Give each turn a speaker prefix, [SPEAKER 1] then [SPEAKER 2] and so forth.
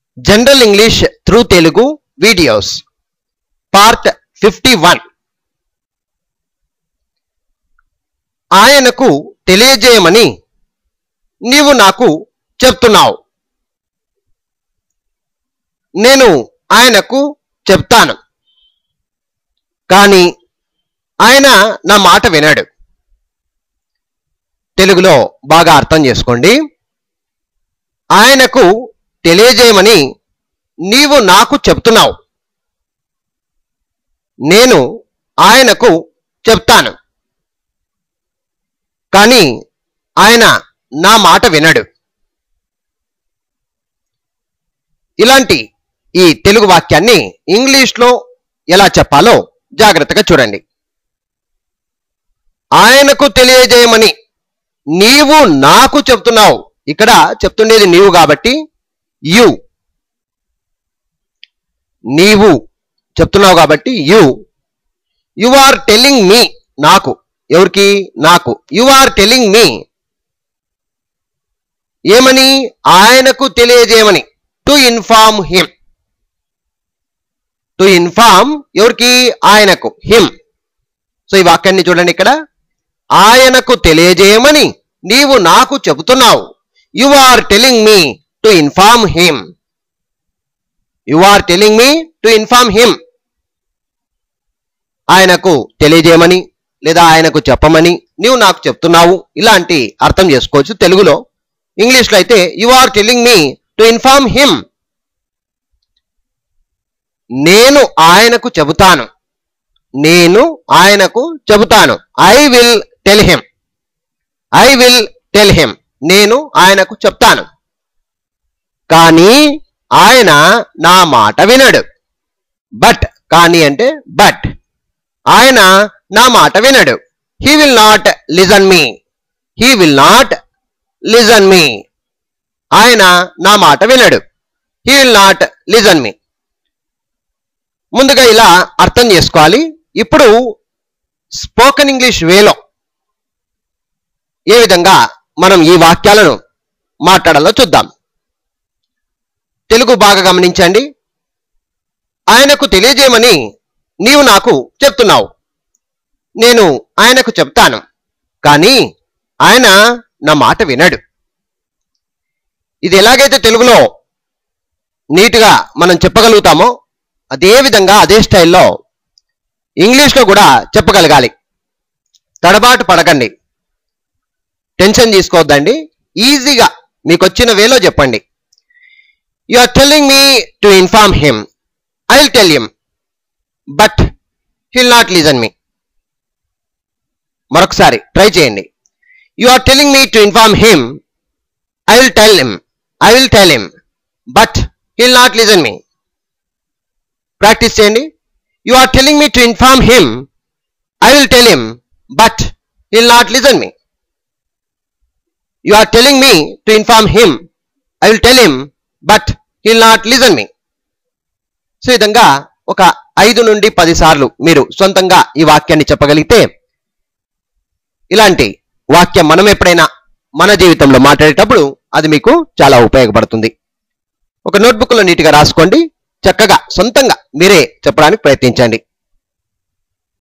[SPEAKER 1] general English through Telugu videos part fifty one ఆయనకు తెలియజేయమని నీవు నాకు చెప్తున్నావు నేను ఆయనకు చెప్తాను కానీ ఆయన నా మాట వినాడు తెలుగులో బాగా అర్థం చేసుకోండి ఆయనకు తెలియజేయమని నీవు నాకు చెప్తున్నావు నేను ఆయనకు చెప్తాను కానీ ఆయన నా మాట వినడు ఇలాంటి ఈ తెలుగు వాక్యాన్ని ఇంగ్లీష్లో ఎలా చెప్పాలో జాగ్రత్తగా చూడండి ఆయనకు తెలియజేయమని నీవు నాకు చెప్తున్నావు ఇక్కడ చెప్తుండేది నీవు కాబట్టి యు నీవు చెప్తున్నావు కాబట్టి you you are telling me నాకు ఎవరికి నాకు యు ఆర్ టెల్లింగ్ మీ ఏమని ఆయనకు తెలియజేయమని to inform him to inform ఎవరికి ఆయనకు హిమ్ సో ఈ వాక్యాన్ని చూడండి ఇక్కడ ఆయనకు తెలియజేయమని నీవు నాకు చెబుతున్నావు you are telling me to inform him you are telling me to inform him ఆయనకు తెలియజేయమని లేదా ఆయనకు చెప్పమని నీవు నాకు చెప్తున్నావు ఇలాంటి అర్థం చేసుకోవచ్చు తెలుగులో ఇంగ్లీష్లో అయితే you are telling me to inform him నేను ఆయనకు చెబుతాను నేను ఆయనకు చెబుతాను I will tell him I will tell him నేను ఆయనకు చెప్తాను కానీ ఆయన నా మాట వినడు బట్ కానీ అంటే బట్ ఆయన నా మాట వినడు he will not listen me he will not listen me ఆయన నా మాట వినడు he will not listen me ముందుగా ఇలా అర్థం చేసుకోవాలి ఇప్పుడు స్పోకెన్ ఇంగ్లీష్ వేలో ఏ విధంగా మనం ఈ వాక్యాలను మాట్లాడాలో చూద్దాం తెలుగు బాగా గమనించండి ఆయనకు తెలియజేయమని నీవు నాకు చెప్తున్నావు నేను ఆయనకు చెప్తాను కానీ ఆయన నా మాట వినడు ఇది ఎలాగైతే తెలుగులో నీట్గా మనం చెప్పగలుగుతామో అదే విధంగా అదే స్టైల్లో ఇంగ్లీష్లో కూడా చెప్పగలగాలి తడబాటు పడకండి టెన్షన్ తీసుకోవద్దండి ఈజీగా మీకు వచ్చిన వేలో చెప్పండి you are telling me to inform him I will tell him but he'll not listen me మరొకసారి ట్రై చేయండి you are telling me to inform him I will tell him I will tell him but he'll not listen me practice చేయండి you are telling me to inform him I will tell him but he'll not listen me you are telling me to inform him I will tell him but he'll not listen me so ఈ విధంగా ఒక ఐదు నుండి పది సార్లు మీరు సొంతంగా ఈ వాక్యాన్ని చెప్పగలిగితే ఇలాంటి వాక్యం మనం ఎప్పుడైనా మన జీవితంలో మాట్లాడేటప్పుడు అది మీకు చాలా ఉపయోగపడుతుంది ఒక నోట్బుక్లో నీట్గా రాసుకోండి చక్కగా సొంతంగా మీరే చెప్పడానికి ప్రయత్నించండి